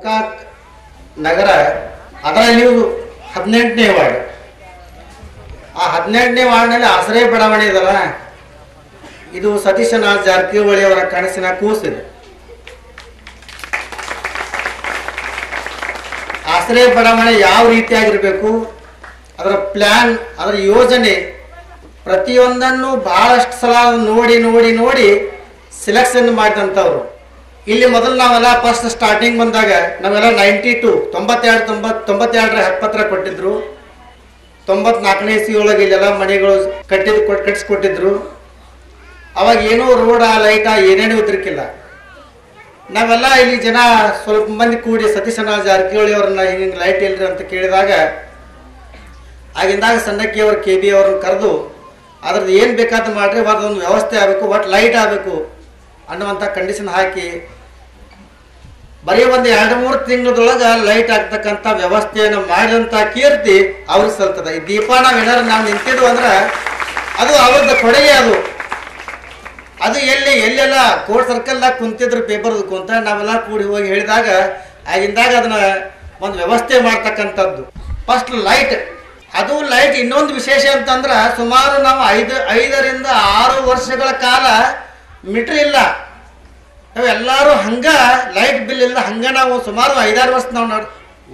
ಗೋಕಾಕ್ ನಗರ ಅದರಲ್ಲಿಯೂ ಹದಿನೆಂಟನೇ ವಾರ್ಡ್ ಆ ಹದಿನೆಂಟನೇ ವಾರ್ಡ್ನಲ್ಲಿ ಆಸರೆ ಬಡಾವಣೆ ಇದಲ್ಲ ಇದು ಸತೀಶನಾಥ್ ಜಾರಕಿಹೊಳಿ ಅವರ ಕನಸಿನ ಕೂಸಿದೆ ಆಸರೆ ಬಡಾವಣೆ ಯಾವ ರೀತಿಯಾಗಿರಬೇಕು ಅದರ ಪ್ಲ್ಯಾನ್ ಅದರ ಯೋಜನೆ ಪ್ರತಿಯೊಂದನ್ನು ಬಹಳಷ್ಟು ಸಲ ನೋಡಿ ನೋಡಿ ನೋಡಿ ಸೆಲೆಕ್ಷನ್ ಮಾಡಿದಂಥವ್ರು ಇಲ್ಲಿ ಮೊದಲು ನಾವೆಲ್ಲ ಫಸ್ಟ್ ಸ್ಟಾರ್ಟಿಂಗ್ ಬಂದಾಗ ನಾವೆಲ್ಲ ನೈಂಟಿ ಟು ತೊಂಬತ್ತೆರಡು ತೊಂಬತ್ ತೊಂಬತ್ತೆರಡರ ಹತ್ತತ್ರ ಕೊಟ್ಟಿದ್ರು ತೊಂಬತ್ನಾಲ್ಕನೇ ಇಸ್ವಿ ಒಳಗೆ ಇಲ್ಲೆಲ್ಲ ಮನೆಗಳು ಕಟ್ಟಿದ್ ಕೊಟ್ ಕಟ್ಟಿಸ್ಕೊಟ್ಟಿದ್ರು ಅವಾಗ ಏನೂ ರೋಡ ಲೈಟ ಏನೇನೂ ಇದ್ರಕ್ಕಿಲ್ಲ ನಾವೆಲ್ಲ ಇಲ್ಲಿ ಜನ ಸ್ವಲ್ಪ ಮಂದಿ ಕೂಡಿ ಸತೀಶನ ಜಾರಕಿಹೊಳಿ ಅವ್ರನ್ನ ಹಿಂಗೆ ಲೈಟ್ ಇಲ್ರಿ ಅಂತ ಕೇಳಿದಾಗ ಆಗಿಂದಾಗ ಸಣ್ಣಕ್ಕಿ ಅವ್ರ ಕೆ ಬಿ ಅವ್ರನ್ನ ಕರೆದು ಅದ್ರದ್ದು ಏನು ಬೇಕಾದ ಮಾಡ್ರಿ ಅದೊಂದು ವ್ಯವಸ್ಥೆ ಆಗಬೇಕು ಒಟ್ಟು ಲೈಟ್ ಆಗಬೇಕು ಅನ್ನುವಂಥ ಕಂಡೀಷನ್ ಹಾಕಿ ಬರೀ ಒಂದು ಎರಡು ಮೂರು ತಿಂಗಳದೊಳಗೆ ಲೈಟ್ ಆಗ್ತಕ್ಕಂಥ ವ್ಯವಸ್ಥೆಯನ್ನು ಮಾಡಿದಂಥ ಕೀರ್ತಿ ಅವ್ರಿಗೆ ಸಲ್ತದ ಈ ದೀಪ ನಾವು ಏನಾರು ನಾವು ನಿಂತಿದ್ವು ಅಂದ್ರೆ ಅದು ಅವ್ರದ್ದು ಕೊಡುಗೆ ಅದು ಅದು ಎಲ್ಲಿ ಎಲ್ಲೆಲ್ಲ ಕೋರ್ಟ್ ಸರ್ಕಲ್ದಾಗ ಕುಂತಿದ್ರು ಪೇಪರ್ ಕುಂತ ನಾವೆಲ್ಲ ಕೂಡಿ ಹೋಗಿ ಹೇಳಿದಾಗ ಆಗಿಂದಾಗ ಅದನ್ನ ಒಂದು ವ್ಯವಸ್ಥೆ ಮಾಡ್ತಕ್ಕಂಥದ್ದು ಫಸ್ಟ್ ಲೈಟ್ ಅದು ಲೈಟ್ ಇನ್ನೊಂದು ವಿಶೇಷ ಅಂತಂದ್ರೆ ಸುಮಾರು ನಾವು ಐದು ಐದರಿಂದ ಆರು ವರ್ಷಗಳ ಕಾಲ ಮೀಟ್ರ್ ಇಲ್ಲ ನಾವು ಎಲ್ಲರೂ ಹಂಗ ಲೈಟ್ ಬಿಲ್ ಇಲ್ಲ ಹಂಗ ನಾವು ಸುಮಾರು ಐದಾರು ವರ್ಷ ನಾವು ನಡ್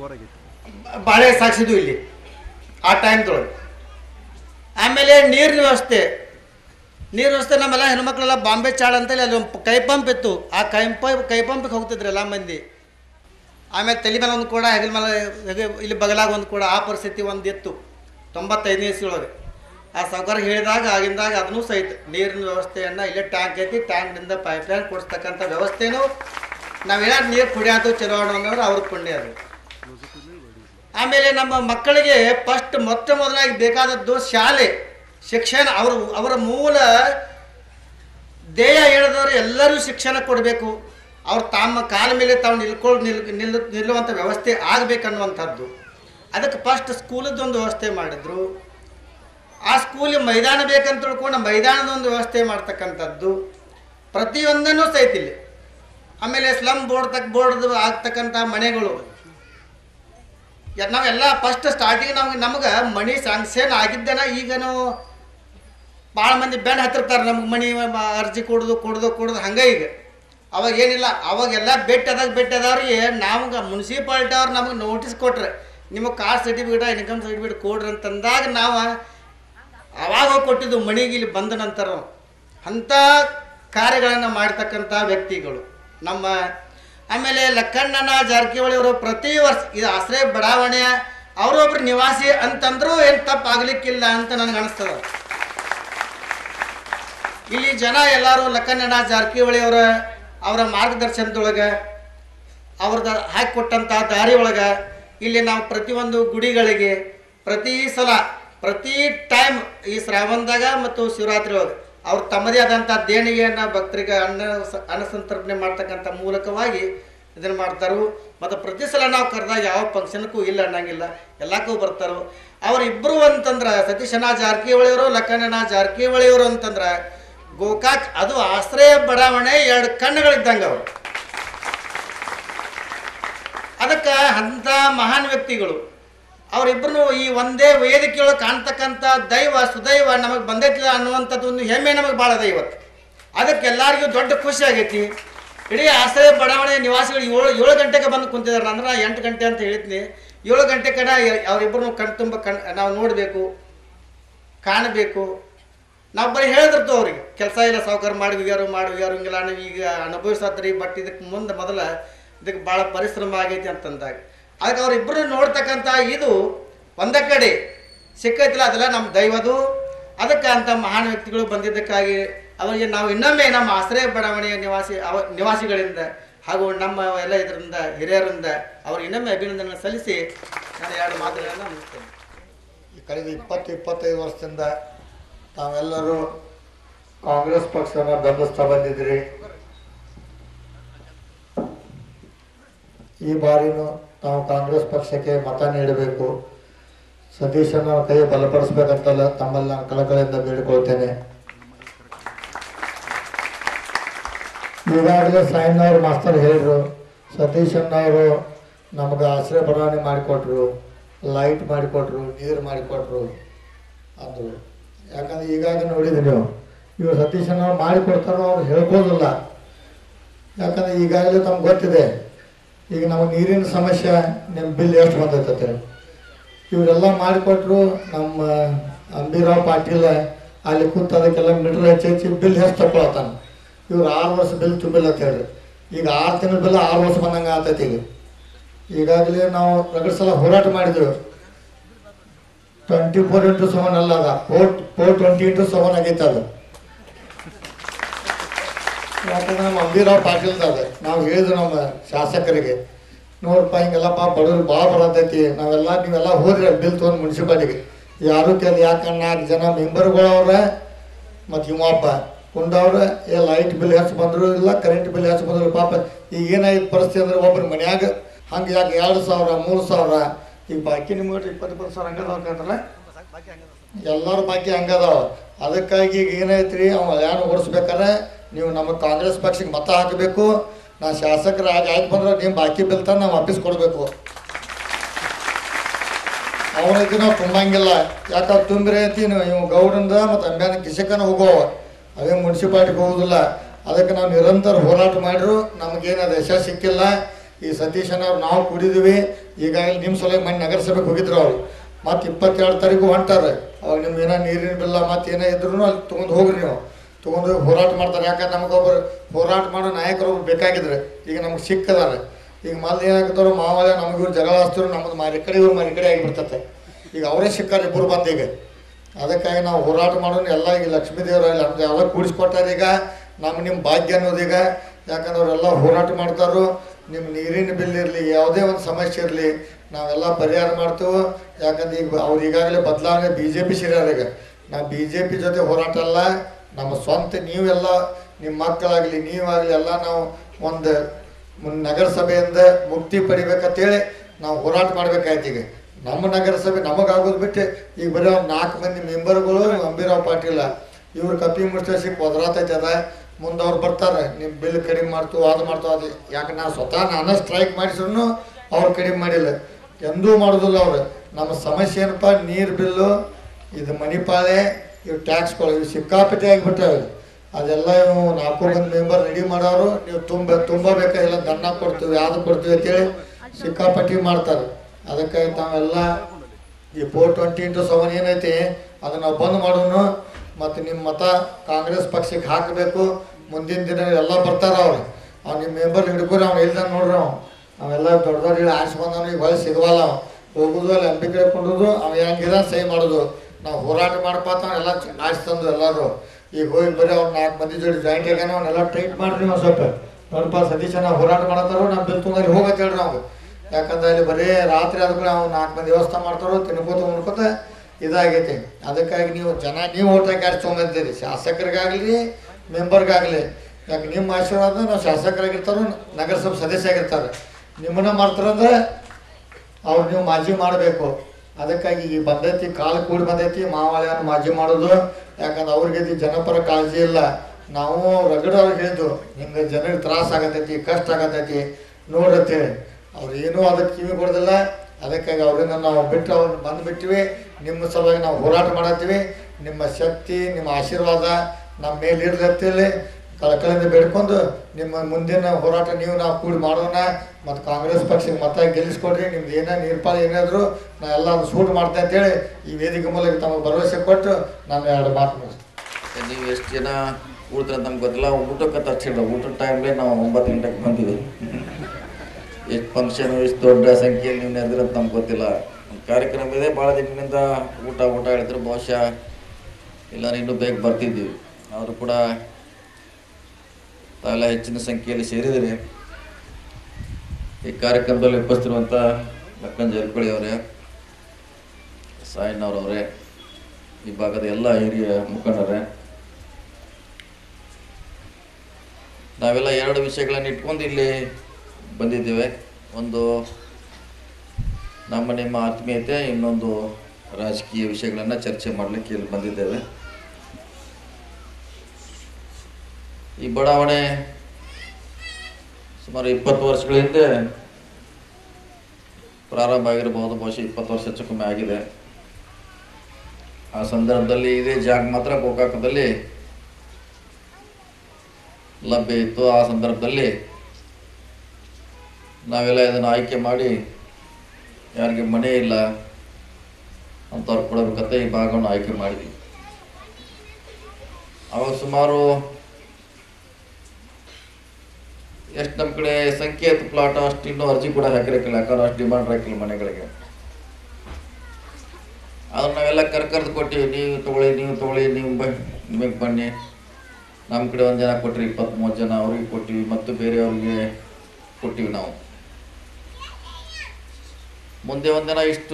ಬಾಳೆ ಸಾಗಿಸಿದ್ವು ಇಲ್ಲಿ ಆ ಟೈಮ್ದೊಳಗೆ ಆಮೇಲೆ ನೀರಿನ ವ್ಯವಸ್ಥೆ ನೀರು ವ್ಯವಸ್ಥೆ ನಮ್ಮೆಲ್ಲ ಹೆಣ್ಮಕ್ಳೆಲ್ಲ ಬಾಂಬೆ ಚಾಳ ಅಂತೇಳಿ ಅಲ್ಲಿ ಒಂದು ಕೈ ಪಂಪ್ ಇತ್ತು ಆ ಕೈ ಪಂಪ್ ಕೈ ಪಂಪಿಗೆ ಹೋಗ್ತಿದ್ರು ಎಲ್ಲ ಮಂದಿ ಆಮೇಲೆ ತಲೆ ಮೇಲೆ ಒಂದು ಕೂಡ ಹೆಗಲ ಮೇಲೆ ಹೆಗ- ಇಲ್ಲಿ ಬಗಲಾಗ ಒಂದು ಕೂಡ ಆ ಪರಿಸ್ಥಿತಿ ಒಂದು ಇತ್ತು ತೊಂಬತ್ತೈದನೇ ಇಸ್ವಿಯೊಳಗೆ ಆ ಸಾವುಕಾರ ಹೇಳಿದಾಗ ಆಗಿಂದಾಗ ಅದನ್ನೂ ಸಹಿತ ನೀರಿನ ವ್ಯವಸ್ಥೆಯನ್ನು ಇಲ್ಲೇ ಟ್ಯಾಂಕ್ ಐತಿ ಟ್ಯಾಂಕ್ನಿಂದ ಪೈಪ್ ಲೈನ್ ಕೊಡಿಸ್ತಕ್ಕಂಥ ವ್ಯವಸ್ಥೆನೂ ನಾವೇನಾದ್ರು ನೀರು ಕುಡಿಯೋದು ಚಲೋ ಅನ್ನೋದ್ರೆ ಅವ್ರ ಪುಣ್ಯ ಅದು ಆಮೇಲೆ ನಮ್ಮ ಮಕ್ಕಳಿಗೆ ಫಸ್ಟ್ ಮೊಟ್ಟ ಮೊದಲಾಗಿ ಬೇಕಾದದ್ದು ಶಾಲೆ ಶಿಕ್ಷಣ ಅವರು ಅವರ ಮೂಲ ಧ್ಯೇಯ ಹೇಳಿದವರು ಎಲ್ಲರೂ ಶಿಕ್ಷಣ ಕೊಡಬೇಕು ಅವ್ರು ತಮ್ಮ ಕಾಲ ಮೇಲೆ ತಾವು ನಿಲ್ಕೊಂಡು ನಿಲ್ ನಿಲ್ ನಿಲ್ಲುವಂಥ ವ್ಯವಸ್ಥೆ ಆಗಬೇಕನ್ನುವಂಥದ್ದು ಅದಕ್ಕೆ ಫಸ್ಟ್ ಸ್ಕೂಲದ್ದೊಂದು ವ್ಯವಸ್ಥೆ ಮಾಡಿದ್ರು ಆ ಸ್ಕೂಲಿಗೆ ಮೈದಾನ ಬೇಕಂತ ತಿಳ್ಕೊಂಡು ಮೈದಾನದೊಂದು ವ್ಯವಸ್ಥೆ ಮಾಡ್ತಕ್ಕಂಥದ್ದು ಪ್ರತಿಯೊಂದನ್ನು ಸಹಿತ ಇಲ್ಲಿ ಆಮೇಲೆ ಸ್ಲಮ್ ಬೋರ್ಡ್ ತಕ್ಕ ಬೋರ್ಡ್ ಆಗ್ತಕ್ಕಂಥ ಮನೆಗಳು ಯ- ನಾವೆಲ್ಲ ಫಸ್ಟ್ ಸ್ಟಾರ್ಟಿಂಗ್ ನಮ್ಗೆ ನಮ್ಗೆ ಮನಿ ಸ್ಯಾಂಕ್ಷನ್ ಆಗಿದ್ದೇನ ಈಗನು ಭಾಳ ಮಂದಿ ಬೆನ್ ಹತ್ತಿರ್ತಾರೆ ನಮ್ಗೆ ಮನಿ ಮ- ಅರ್ಜಿ ಕೊಡೋದು ಕೊಡೋದು ಕೊಡೋದು ಹಂಗೆ ಈಗ ಅವಾಗ ಏನಿಲ್ಲ ಅವಾಗೆಲ್ಲ ಬೆಟ್ ಅದಾಗ ಬೆಟ್ ಅದಾವ್ರಿಗೆ ನಮ್ಗೆ ಮುನ್ಸಿಪಾಲ್ಟಿ ಅವ್ರು ನಮಗೆ ನೋಟಿಸ್ ಕೊಟ್ರೆ ನಿಮಗೆ ಕಾಸ್ಟ್ ಸರ್ಟಿಫಿಕೇಟ್ ಇನ್ಕಮ್ ಸರ್ಟಿಫಿಕೇಟ್ ಕೊಡ್ರಿ ಅಂತಂದಾಗ ನಾವು ಅವಾಗ ಹೋಗಿ ಕೊಟ್ಟಿದ್ದು ಮಣಿಗೆ ಇಲ್ಲಿ ಬಂದ ನಂತರ ಅಂಥ ಕಾರ್ಯಗಳನ್ನು ಮಾಡ್ತಕ್ಕಂಥ ವ್ಯಕ್ತಿಗಳು ನಮ್ಮ ಆಮೇಲೆ ಲಕ್ಕಣ್ಣನ ಜಾರಕಿಹೊಳಿ ಅವರು ಪ್ರತಿ ವರ್ಷ ಇದು ಆಶ್ರಯ ಬಡಾವಣೆಯ ಅವರೊಬ್ರು ನಿವಾಸಿ ಅಂತಂದ್ರೂ ಏನು ತಪ್ಪಾಗಲಿಕ್ಕಿಲ್ಲ ಅಂತ ನನಗೆ ಅನಿಸ್ತದ ಇಲ್ಲಿ ಜನ ಎಲ್ಲರೂ ಲಕ್ಕಣ್ಣನ ಜಾರಕಿಹೊಳಿ ಅವರ ಅವರ ಮಾರ್ಗದರ್ಶನದೊಳಗೆ ಅವ್ರದ್ದು ಹಾಕಿಕೊಟ್ಟಂಥ ದಾರಿ ಒಳಗೆ ಇಲ್ಲಿ ನಾವು ಪ್ರತಿಯೊಂದು ಗುಡಿಗಳಿಗೆ ಪ್ರತಿ ಸಲ ಪ್ರತಿ ಟೈಮ್ ಈ ಶ್ರಾವಣದಾಗ ಮತ್ತು ಶಿವರಾತ್ರಿ ಒಳಗೆ ಅವ್ರು ತಮ್ಮದೇ ಆದಂಥ ದೇಣಿಗೆಯನ್ನು ಭಕ್ತರಿಗೆ ಅನ್ನ ಸ- ಅನ್ನ ಸಂತರ್ಪಣೆ ಮಾಡ್ತಕ್ಕಂಥ ಮೂಲಕವಾಗಿ ಇದನ್ನು ಮಾಡ್ತಾರೋ ಮತ್ತು ಪ್ರತಿ ಸಲ ನಾವು ಕರೆದಾಗ ಯಾವ ಫಂಕ್ಷನ್ಗೂ ಇಲ್ಲ ಅನ್ನಂಗಿಲ್ಲ ಎಲ್ಲಕ್ಕೂ ಬರ್ತಾರೋ ಅವರಿಬ್ಬರು ಅಂತಂದ್ರೆ ಸತೀಶನ ಜಾರಕಿಹೊಳಿಯವರು ಲಕ್ಕಣ್ಣನ ಜಾರಕಿಹೊಳಿಯವರು ಅಂತಂದ್ರೆ ಗೋಕಾಕ್ ಅದು ಆಶ್ರಯ ಬಡಾವಣೆ ಎರಡು ಕಣ್ಣುಗಳಿದ್ದಂಗೆ ಅವರು ಅದಕ್ಕೆ ಅಂಥ ಮಹಾನ್ ವ್ಯಕ್ತಿಗಳು ಅವರಿಬ್ಬರು ಈ ಒಂದೇ ವೇದಿಕೆಯೊಳಗೆ ಕಾಣ್ತಕ್ಕಂಥ ದೈವ ಸುದೈವ ನಮಗೆ ಬಂದೈತಿಲ್ಲ ಅನ್ನುವಂಥದ್ದು ಒಂದು ಹೆಮ್ಮೆ ನಮಗೆ ಭಾಳ ಅದ ಇವತ್ತು ಅದಕ್ಕೆ ಎಲ್ಲರಿಗೂ ದೊಡ್ಡ ಖುಷಿ ಆಗೈತಿ ಇಡೀ ಆಶ್ರಯ ಬಡಾವಣೆ ನಿವಾಸಿಗಳು ಏಳು ಏಳು ಗಂಟೆಗೆ ಬಂದು ಕುಂತಿದ್ದಾರೆ ಅಂದ್ರೆ ಎಂಟು ಗಂಟೆ ಅಂತ ಹೇಳಿದ್ನಿ ಏಳು ಗಂಟೆ ಕಡ ಅವರಿಬ್ಬರು ಕಣ್ ತುಂಬ ಕಣ್ ನಾವು ನೋಡಬೇಕು ಕಾಣಬೇಕು ನಾವು ಬರೀ ಹೇಳಿದಿರ್ತು ಅವ್ರಿಗೆ ಕೆಲಸ ಇಲ್ಲ ಸಾವುಕಾರ ಮಾಡಿ ಹೋಗ್ಯಾರು ಮಾಡಿ ಹೋಗ್ಯಾರು ಹಿಂಗೆಲ್ಲ ನೀವು ಈಗ ಅನುಭವಿಸತ್ರಿ ಬಟ್ ಇದಕ್ಕೆ ಮುಂದೆ ಮೊದಲ ಇದಕ್ಕೆ ಭಾಳ ಪರಿಶ್ರಮ ಆಗೈತಿ ಅಂತಂದಾಗ ಅದಕ್ಕೆ ಅವರಿಬ್ಬರು ನೋಡ್ತಕ್ಕಂಥ ಇದು ಒಂದ ಕಡೆ ಸಿಕ್ಕೈತಿಲ್ಲ ಅದೆಲ್ಲ ನಮ್ಮ ದೈವದು ಅದಕ್ಕೆ ಅಂತ ಮಹಾನ್ ವ್ಯಕ್ತಿಗಳು ಬಂದಿದ್ದಕ್ಕಾಗಿ ಅವರಿಗೆ ನಾವು ಇನ್ನೊಮ್ಮೆ ನಮ್ಮ ಆಶ್ರಯ ಬಡಾವಣೆಯ ನಿವಾಸಿ ಅವ ನಿವಾಸಿಗಳಿಂದ ಹಾಗೂ ನಮ್ಮ ಎಲ್ಲ ಇದರಿಂದ ಹಿರಿಯರಿಂದ ಅವ್ರಿಗೆ ಇನ್ನೊಮ್ಮೆ ಅಭಿನಂದನೆ ಸಲ್ಲಿಸಿ ನಾನು ಎರಡು ಮಾತುಗಳನ್ನು ಮುಗಿಸ್ತೇನೆ ಈ ಕಳೆದ ಇಪ್ಪತ್ತು ಇಪ್ಪತ್ತೈದು ವರ್ಷದಿಂದ ತಾವೆಲ್ಲರೂ ಕಾಂಗ್ರೆಸ್ ಪಕ್ಷನ ಬೆಂಬಲಿಸ್ತಾ ಬಂದಿದ್ರಿ ಈ ಬಾರಿನೂ ನಾವು ಕಾಂಗ್ರೆಸ್ ಪಕ್ಷಕ್ಕೆ ಮತ ನೀಡಬೇಕು ಸತೀಶನ ಕೈ ಬಲಪಡಿಸ್ಬೇಕಂತಲ್ಲ ತಮ್ಮಲ್ಲಿ ನಾನು ಕಳಕಳಿಯಿಂದ ಬೇಡಿಕೊಳ್ತೇನೆ ಈಗಾಗಲೇ ಸಾಯಿನವ್ರು ಮಾಸ್ತರ್ ಹೇಳಿದ್ರು ಸತೀಶಣ್ಣವರು ನಮಗೆ ಆಶ್ರಯ ಬಡಾವಣೆ ಮಾಡಿಕೊಟ್ರು ಲೈಟ್ ಮಾಡಿಕೊಟ್ರು ನೀರು ಮಾಡಿಕೊಟ್ರು ಅಂದರು ಯಾಕಂದ್ರೆ ಈಗಾಗ ನೋಡಿದ್ರಿ ನೀವು ಇವರು ಸತೀಶನ ಮಾಡಿಕೊಡ್ತಾರೋ ಅವ್ರು ಹೇಳ್ಕೋದಿಲ್ಲ ಯಾಕಂದ್ರೆ ಈಗಾಗಲೇ ತಮ್ಗೆ ಗೊತ್ತಿದೆ ಈಗ ನಮಗೆ ನೀರಿನ ಸಮಸ್ಯೆ ನಿಮ್ಮ ಬಿಲ್ ಎಷ್ಟು ಬಂದೈತೆ ಇವರೆಲ್ಲ ಮಾಡಿಕೊಟ್ರು ನಮ್ಮ ಅಂಬಿರಾವ್ ಪಾಟೀಲ್ ಅಲ್ಲಿ ಕೂತು ಅದಕ್ಕೆಲ್ಲ ಮೀಟ್ರ್ ಹೆಚ್ಚಿ ಹೆಚ್ಚಿ ಬಿಲ್ ಹೆಚ್ಚು ತಗೊಳತ್ತಾನ ಇವ್ರು ಆರು ವರ್ಷ ಬಿಲ್ ತುಂಬಿಲ್ಲ ಅಂತ ಹೇಳಿ ಈಗ ಆರು ತಿಂಗಳ ಬಿಲ್ ಆರು ವರ್ಷ ಬಂದಂಗೆ ಆಗ್ತೈತಿ ಈಗ ಈಗಾಗಲೇ ನಾವು ರಗಡ್ ಸಲ ಹೋರಾಟ ಮಾಡಿದ್ವಿ ಟ್ವೆಂಟಿ ಫೋರ್ ಇಂಟು ಸೆವೆನ್ ಅಲ್ಲ ಅದ four four twenty into seven ಆಗೈತೆ ಅದು ಯಾಕಂದ್ರೆ ನಮ್ಮ ಅಂಬಿರಾವ್ ಪಾಟೀಲ್ದ ಅದ ನಾವು ಹೇಳಿದ್ವಿ ನಮ್ಮ ಶಾಸಕರಿಗೆ ನೋಡಪ್ಪ ಹಿಂಗೆಲ್ಲಪ್ಪ ಬಡವ್ರು ಭಾಳ ಬರತೈತಿ ನಾವೆಲ್ಲ ನೀವೆಲ್ಲ ಹೋದ್ರಿ ಬಿಲ್ ತೊಗೊಂಡು ಮುನ್ಸಿಪಾಲಿಟಿಗೆ ಯಾರು ಕೇಳಿ ಯಾಕಂದ್ರೆ ನಾಲ್ಕು ಜನ ಮೆಂಬರ್ಗಳು ಅವ್ರ ಮತ್ತು ಇವಪ್ಪ ಕುಂಡವ್ರ ಏ ಲೈಟ್ ಬಿಲ್ ಹೆಚ್ಚು ಬಂದ್ರು ಇಲ್ಲ ಕರೆಂಟ್ ಬಿಲ್ ಹೆಚ್ಚು ಬಂದ್ರು ಪಾಪ ಈಗ ಏನಾಯ್ತು ಪರಿಸ್ಥಿತಿ ಅಂದ್ರೆ ಒಬ್ರು ಮನ್ಯಾಗ ಹಂಗೆ ಯಾಕೆ ಎರಡು ಸಾವಿರ ಮೂರು ಸಾವಿರ ಈಗ ಬಾಕಿ ನಿಮ್ಗೆ ಇಪ್ಪತ್ತು ಇಪ್ಪತ್ತು ಸಾವಿರ ಹಂಗದ ಅಂತಂದ್ರೆ ಎಲ್ಲರ ಬಾಕಿ ಹಂಗದಾವ ಅದಕ್ಕಾಗಿ ಈಗ ಏನೈತ್ರಿ ಅವ ಯಾರು ಓಡಿಸ್ಬೇಕಾದ್ರೆ ನೀವು ನಮ್ಮ ಕಾಂಗ್ರೆಸ್ ಪಕ್ಷಕ್ಕೆ ಮತ ಹಾಕಬೇಕು ನಾ ಶಾಸಕರಾಗಿ ಆಯ್ತು ಬಂದ್ರೆ ನೀವು ಬಾಕಿ ಬಿಲ್ ತಂದು ನಾವು ವಾಪಸ್ ಕೊಡಬೇಕು ಅವನಿಗೆ ನಾವು ತುಂಬಂಗಿಲ್ಲ ಯಾಕಂದ್ರೆ ತುಂಬಿರಿ ಐತಿ ನೀವು ಇವ್ ಗೌಡಂದ ಮತ್ತು ಅಂಬ್ಯಾನ ಕಿಶಕನ ಹೋಗೋವ ಅವೇ ಮುನ್ಸಿಪಾಲ್ಟಿಗೆ ಹೋಗುದಿಲ್ಲ ಅದಕ್ಕೆ ನಾವು ನಿರಂತರ ಹೋರಾಟ ಮಾಡಿದ್ರು ನಮಗೇನದು ಯಶ ಸಿಕ್ಕಿಲ್ಲ ಈ ಸತೀಶನವ್ರು ನಾವು ಕುಡಿದ್ವಿ ಈಗಾಗಲೇ ನಿಮ್ಮ ಸಲ ಮನೆ ನಗರಸಭೆಗೆ ಹೋಗಿದ್ರು ಅವ್ರು ಮತ್ತು ಇಪ್ಪತ್ತೆರಡು ತಾರೀಕು ಹೊಂಟಾರೆ ಅವಾಗ ನಿಮ್ಗೆ ಏನೋ ನೀರಿನ ಬಿಲ್ಲ ಮತ್ತು ಏನೇ ಇದ್ರು ಅಲ್ಲಿ ತೊಗೊಂಡು ಹೋಗ್ರಿ ನೀವು ತೊಗೊಂಡು ಹೋಗಿ ಹೋರಾಟ ಮಾಡ್ತಾರೆ ಯಾಕಂದ್ರೆ ನಮಗೊಬ್ಬರು ಹೋರಾಟ ಮಾಡೋ ನಾಯಕರೊಬ್ರು ಬೇಕಾಗಿದ್ರೆ ಈಗ ನಮ್ಗೆ ಸಿಕ್ಕದಾರೆ ಈಗ ಮೊದ್ಲು ಏನಾಗ್ತಾರೋ ಮಾವಲ್ಲ ನಮ್ಗೆ ಇವ್ರು ಜಗಳ ಹಚ್ತಾರೆ ನಮ್ಮದು ಮಾರಿ ಕಡೆ ಇವ್ರು ಮಾರಿ ಕಡೆ ಆಗಿಬಿಡ್ತತೆ ಈಗ ಅವರೇ ಸಿಕ್ಕಾರೆ ಇಬ್ಬರು ಬಂದು ಈಗ ಅದಕ್ಕಾಗಿ ನಾವು ಹೋರಾಟ ಮಾಡೋಣ ಎಲ್ಲ ಈಗ ಲಕ್ಷ್ಮೀ ದೇವರ ನಮ್ದು ಎಲ್ಲ ಕೂಡಿಸ್ಕೊಟ್ಟಾರೆ ಈಗ ನಮ್ಮ ನಿಮ್ಮ ಭಾಗ್ಯ ಅನ್ನೋದು ಈಗ ಯಾಕಂದ್ರೆ ಅವರೆಲ್ಲ ಹೋರಾಟ ಮಾಡ್ತಾರೋ ನಿಮ್ಮ ನೀರಿನ ಬಿಲ್ ಇರಲಿ ಯಾವುದೇ ಒಂದು ಸಮಸ್ಯೆ ಇರಲಿ ನಾವೆಲ್ಲ ಪರಿಹಾರ ಮಾಡ್ತೇವೆ ಯಾಕಂದ್ರೆ ಈಗ ಅವ್ರು ಈಗಾಗಲೇ ಬದಲಾವಣೆ ಬಿ ಜೆ ಪಿ ಸೇರ್ಯಾರ ಈಗ ನಾವು ಬಿ ಜೆ ಪಿ ಜೊತೆ ಹೋರಾಟ ಅಲ್ಲ ನಮ್ಮ ಸ್ವಂತ ನೀವೆಲ್ಲ ನಿಮ್ಮ ಮಕ್ಕಳಾಗಲಿ ನೀವಾಗಲಿ ಎಲ್ಲ ನಾವು ಒಂದು ಮುನ್ ನಗರಸಭೆಯಿಂದ ಮುಕ್ತಿ ಪಡಿಬೇಕಂತೇಳಿ ನಾವು ಹೋರಾಟ ಮಾಡ್ಬೇಕಾಯ್ತು ಈಗ ನಮ್ಮ ನಗರಸಭೆ ನಮಗಾಗೋದು ಬಿಟ್ಟು ಈಗ ಬರೀ ಒಂದು ನಾಲ್ಕು ಮಂದಿ ಮೆಂಬರ್ಗಳು ಅಂಬಿರಾವ್ ಪಾಟೀಲ ಇವ್ರು ಕಪಿ ಮುಷ್ಟಸಿ ಒದರಾತೈತೆ ಅದ ಮುಂದೆ ಅವ್ರು ಬರ್ತಾರೆ ನಿಮ್ಮ ಬಿಲ್ ಕಡಿಮೆ ಮಾಡ್ತು ಅದು ಮಾಡ್ತು ಅದು ಯಾಕೆ ನಾವು ಸ್ವತಃ ನಾನೇ ಸ್ಟ್ರೈಕ್ ಮಾಡಿಸಿದ್ರು ಅವ್ರು ಕಡಿಮೆ ಮಾಡಿಲ್ಲ ಎಂದೂ ಮಾಡೋದಿಲ್ಲ ಅವ್ರು ನಮ್ಮ ಸಮಸ್ಯೆ ಏನಪ್ಪ ನೀರು ಬಿಲ್ಲು ಇದು ಮಣಿಪಾಲೆ ಇವು ಟ್ಯಾಕ್ಸ್ಗಳು ಇವು ಸಿಕ್ಕಾಪಟ್ಟೆ ಆಗಿಬಿಟ್ಟವೆ ಅದೆಲ್ಲ ಇವು ನಾಲ್ಕು ಮಂದಿ ಮೆಂಬರ್ ರೆಡಿ ಮಾಡೋರು ನೀವು ತುಂಬ ತುಂಬಬೇಕಾಗಿಲ್ಲ ದಂಡ ಕೊಡ್ತೀವಿ ಯಾವ್ದು ಕೊಡ್ತೀವಿ ಅಂತೇಳಿ ಸಿಕ್ಕಾಪಟ್ಟಿ ಮಾಡ್ತಾರೆ ಅದಕ್ಕಾಗಿ ತಾವೆಲ್ಲ ಈ ಫೋರ್ ಟ್ವೆಂಟಿ ಇಂಟು ಸೆವೆನ್ ಏನೈತಿ ಅದನ್ನ ನಾವು ಬಂದ್ ಮಾಡೋನು ಮತ್ತು ನಿಮ್ಮ ಮತ ಕಾಂಗ್ರೆಸ್ ಪಕ್ಷಕ್ಕೆ ಹಾಕಬೇಕು ಮುಂದಿನ ದಿನ ಎಲ್ಲ ಬರ್ತಾರ ಅವ್ರು ಅವ್ನು ನಿಮ್ಮ ಮೆಂಬರ್ ಹಿಡ್ಕೊರಿ ಅವ್ನು ಇಲ್ದ ನೋಡ್ರಿ ಅವ್ನು ಅವೆಲ್ಲ ದೊಡ್ಡ ದೊಡ್ಡ ಹೇಳಿ ಆರಿಸಿ ಬಂದವನು ಈಗ ಹೊಳೆ ಸಿಗವಲ್ಲ ಅವ ಹೋಗುದು ಅಲ್ಲಿ ಅಂಬಿ ಕಡೆ ಕೊಂಡುದು ಅವ ಹೆಂಗಿದ ಸಹಿ ಮಾಡೋದು ನಾವು ಹೋರಾಟ ಮಾಡಪ್ಪ ಎಲ್ಲ ಆರಿಸಿ ತಂದು ಎಲ್ಲರೂ ಈಗ ಹೋಗಿ ಬರೀ ಅವ್ನು ನಾಲ್ಕು ಮಂದಿ ಜೋಡಿ ಜಾಯಿಂಟ್ ಆಗ್ಯಾನ ಅವನ್ನೆಲ್ಲ ಟ್ರೈಟ್ ಮಾಡ್ರಿ ಒಂದು ಸ್ವಲ್ಪ ನೋಡಪ್ಪ ಸತೀಶ ನಾವು ಹೋರಾಟ ಮಾಡತ್ತಾರೋ ನಾವು ಬಿಲ್ ತುಂಬಲ್ಲಿ ಹೋಗತ್ತೆ ಹೇಳ್ರಿ ನಾವು ಯಾಕಂದ್ರೆ ಅಲ್ಲಿ ಬರೀ ರಾತ್ರಿ ಆದ್ಮೇಲೆ ನಾವು ನಾಲ್ಕು ಮಂದಿ ವ್ಯವಸ್ಥೆ ಮಾಡ್ತಾರೋ ತಿನ್ಕೋತ ಉಣ್ಕೋತ ಇದಾಗೈತಿ ಅದಕ್ಕಾಗಿ ನೀವು ಜನ ನೀವು ಓಟ್ ಹಾಕಿ ಆರಿಸಿ ತೊಗೊಂಬಂದಿದ್ದೀರಿ ಶಾಸಕರಿಗಾಗಲಿ ಮೆಂಬರ್ಗಾಗಲಿ ಯಾಕೆ ನಿಮ್ಮ ಆಶೀರ್ವಾದ ನಾವು ಶಾಸಕರಾಗಿರ್ತಾರೋ ನಗರಸಭೆ ಸದಸ್ಯ ಆಗಿರ್ತಾರೆ ನಿಮ್ಮನ್ನ ಮಾಡ್ತಾರಂದ್ರೆ ಅವ್ರು ನೀವು ಮಾಜಿ ಮಾಡಬೇಕು ಅದಕ್ಕಾಗಿ ಈ ಬಂದೈತಿ ಕಾಲು ಕೂಡಿ ಬಂದೈತಿ ಮಾವಾಳ್ಯನ ಮಾಜಿ ಮಾಡೋದು ಯಾಕಂದ್ರೆ ಅವ್ರಿಗೆ ಜನಪರ ಕಾಳಜಿ ಇಲ್ಲ ನಾವು ರಗಡ ಅವ್ರಿಗೆ ಹೇಳಿದ್ವು ಹಿಂಗೆ ಜನರಿಗೆ ತ್ರಾಸ ಆಗತೈತಿ ಕಷ್ಟ ಆಗತೈತಿ ನೋಡತ್ತೇಳಿ ಅವ್ರು ಏನೂ ಅದಕ್ಕೆ ಕಿವಿ ಕೊಡೋದಿಲ್ಲ ಅದಕ್ಕಾಗಿ ಅವ್ರನ್ನ ನಾವು ಬಿಟ್ಟು ಅವ್ರನ್ನ ಬಂದುಬಿಟ್ಟಿವಿ ನಿಮ್ಮ ಸಲುವಾಗಿ ನಾವು ಹೋರಾಟ ಮಾಡತ್ತೀವಿ ನಿಮ್ಮ ಶಕ್ತಿ ನಿಮ್ಮ ಆಶೀರ್ವಾದ ನಮ್ಮ ಮೇಲೆ ಇರ್ಲತ್ತೇಳಿ ಕಳಕಳಿಂದ ಬೇಡ್ಕೊಂಡು ನಿಮ್ಮ ಮುಂದಿನ ಹೋರಾಟ ನೀವು ನಾವು ಕೂಡಿ ಮಾಡೋಣ ಮತ್ತು ಕಾಂಗ್ರೆಸ್ ಪಕ್ಷಕ್ಕೆ ಮತ ಗೆಲ್ಲಿಸ್ಕೊಡ್ರಿ ನಿಮ್ದು ಏನೇ ನಿರ್ಪಾಲ ಏನಾದರೂ ನಾ ಎಲ್ಲ ಸೂಟ್ ಮಾಡ್ತೇನೆ ಅಂತೇಳಿ ಈ ವೇದಿಕೆ ಮೂಲಕ ತಮಗೆ ಭರವಸೆ ಕೊಟ್ಟು ನಾನು ಎರಡು ಮಾತು ಮುಗಿಸ್ತೀನಿ ನೀವು ಎಷ್ಟು ಜನ ಉಳ್ತಾರೆ ಅಂತ ನಮ್ಗೆ ಗೊತ್ತಿಲ್ಲ ಊಟಕ್ಕೆ ತರ್ಸಿಲ್ಲ ಊಟದ ಟೈಮ್ಲೇ ನಾವು ಒಂಬತ್ತು ಗಂಟೆಗೆ ಬಂದಿವಿ ಎಷ್ಟು ಫಂಕ್ಷನ್ ಎಷ್ಟು ದೊಡ್ಡ ಸಂಖ್ಯೆಯಲ್ಲಿ ನೀವು ನೆರೆದಿರ ಅಂತ ನಮ್ಗೆ ಗೊತ್ತಿಲ್ಲ ಒಂದು ಕಾರ್ಯಕ್ರಮ ಇದೆ ಭಾಳ ದಿನದಿಂದ ಊಟ ಊಟ ಹೇಳಿದ್ರು ಬಹುಶಃ ಇಲ್ಲ ಇನ್ನೂ ಬೇಗ ಬರ್ತಿದ್ವಿ ಅವರು ಕೂಡ ತಾವೆಲ್ಲ ಹೆಚ್ಚಿನ ಸಂಖ್ಯೆಯಲ್ಲಿ ಸೇರಿದರೆ ಈ ಕಾರ್ಯಕ್ರಮದಲ್ಲಿ ಉಪಸ್ಥಿರುವಂಥ ಲಕ್ಕನ್ ಜಲ್ಪಳಿ ಅವರೇ ಸಾಯಣ್ಣವ್ರವರೇ ಈ ಭಾಗದ ಎಲ್ಲ ಹಿರಿಯ ಮುಖಂಡರೇ ನಾವೆಲ್ಲ ಎರಡು ವಿಷಯಗಳನ್ನು ಇಟ್ಕೊಂಡು ಇಲ್ಲಿ ಬಂದಿದ್ದೇವೆ ಒಂದು ನಮ್ಮ ನಿಮ್ಮ ಆತ್ಮೀಯತೆ ಇನ್ನೊಂದು ರಾಜಕೀಯ ವಿಷಯಗಳನ್ನು ಚರ್ಚೆ ಮಾಡಲಿಕ್ಕೆ ಇಲ್ಲಿ ಬಂದಿದ್ದೇವೆ ಈ ಬಡಾವಣೆ ಸುಮಾರು ಇಪ್ಪತ್ತು ವರ್ಷಗಳ ಹಿಂದೆ ಪ್ರಾರಂಭ ಆಗಿರ್ಬೋದು ಬಹುಶಃ ಇಪ್ಪತ್ತು ವರ್ಷ ಹೆಚ್ಚು ಕಮ್ಮಿ ಆಗಿದೆ ಆ ಸಂದರ್ಭದಲ್ಲಿ ಇದೇ ಜಾಗ ಮಾತ್ರ ಗೋಕಾಕದಲ್ಲಿ ಲಭ್ಯ ಇತ್ತು ಆ ಸಂದರ್ಭದಲ್ಲಿ ನಾವೆಲ್ಲ ಇದನ್ನು ಆಯ್ಕೆ ಮಾಡಿ ಯಾರಿಗೆ ಮನೆ ಇಲ್ಲ ಅಂಥವ್ರು ಕೊಡಬೇಕಂತ ಈ ಭಾಗವನ್ನು ಆಯ್ಕೆ ಮಾಡಿದ್ವಿ ಅವಾಗ ಸುಮಾರು ಎಷ್ಟು ನಮ್ಮ ಕಡೆ ಸಂಖ್ಯೆ ಇತ್ತು ಪ್ಲಾಟ್ ಅಷ್ಟು ಇನ್ನೂ ಅರ್ಜಿ ಕೂಡ ಹಾಕಿರಕ್ಕಿಲ್ಲ ಯಾಕಂದ್ರೆ ಅಷ್ಟು ಡಿಮಾಂಡ್ ಹಾಕಿಲ್ಲ ಮನೆಗಳಿಗೆ ಅದನ್ನ ನಾವೆಲ್ಲ ಕರ್ಕರ್ದು ಕೊಟ್ಟಿವಿ ನೀವು ತಗೊಳ್ಳಿ ನೀವು ತಗೊಳ್ಳಿ ನೀವು ಬ ನಿಮಗೆ ಬನ್ನಿ ನಮ್ಮ ಕಡೆ ಒಂದು ಜನ ಕೊಟ್ರಿ ಇಪ್ಪತ್ತ್ಮೂವತ್ತು ಜನ ಅವ್ರಿಗೆ ಕೊಟ್ಟಿವಿ ಮತ್ತು ಬೇರೆಯವ್ರಿಗೆ ಕೊಟ್ಟಿವಿ ನಾವು ಮುಂದೆ ಒಂದಿನ ಇಷ್ಟು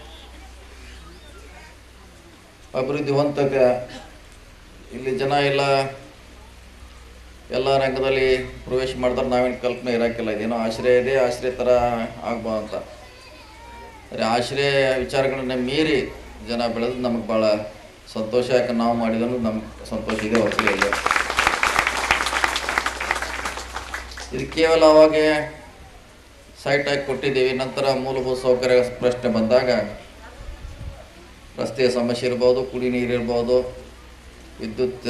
ಅಭಿವೃದ್ಧಿ ಹೊಂದತೆ ಇಲ್ಲಿ ಜನ ಎಲ್ಲ ಎಲ್ಲ ರಂಗದಲ್ಲಿ ಪ್ರವೇಶ ಮಾಡ್ತಾರೆ ನಾವೇನು ಕಲ್ಪನೆ ಇರೋಕ್ಕಿಲ್ಲ ಇದೇನೋ ಆಶ್ರಯ ಇದೆ ಆಶ್ರಯ ಥರ ಆಗ್ಬೋದು ಅಂತ ಆದರೆ ಆಶ್ರಯ ವಿಚಾರಗಳನ್ನ ಮೀರಿ ಜನ ಬೆಳೆದು ನಮಗೆ ಭಾಳ ಸಂತೋಷ ಯಾಕೆ ನಾವು ಮಾಡಿದ್ರು ನಮ್ಗೆ ಸಂತೋಷ ಇದೆ ಹೊರತು ಇಲ್ಲ ಇದು ಕೇವಲ ಅವಾಗೆ ಸೈಟ್ ಆಗಿ ಕೊಟ್ಟಿದ್ದೀವಿ ನಂತರ ಮೂಲಭೂತ ಸೌಕರ್ಯ ಪ್ರಶ್ನೆ ಬಂದಾಗ ರಸ್ತೆಯ ಸಮಸ್ಯೆ ಇರ್ಬೋದು ಕುಡಿ ನೀರು ಇರ್ಬೋದು ವಿದ್ಯುತ್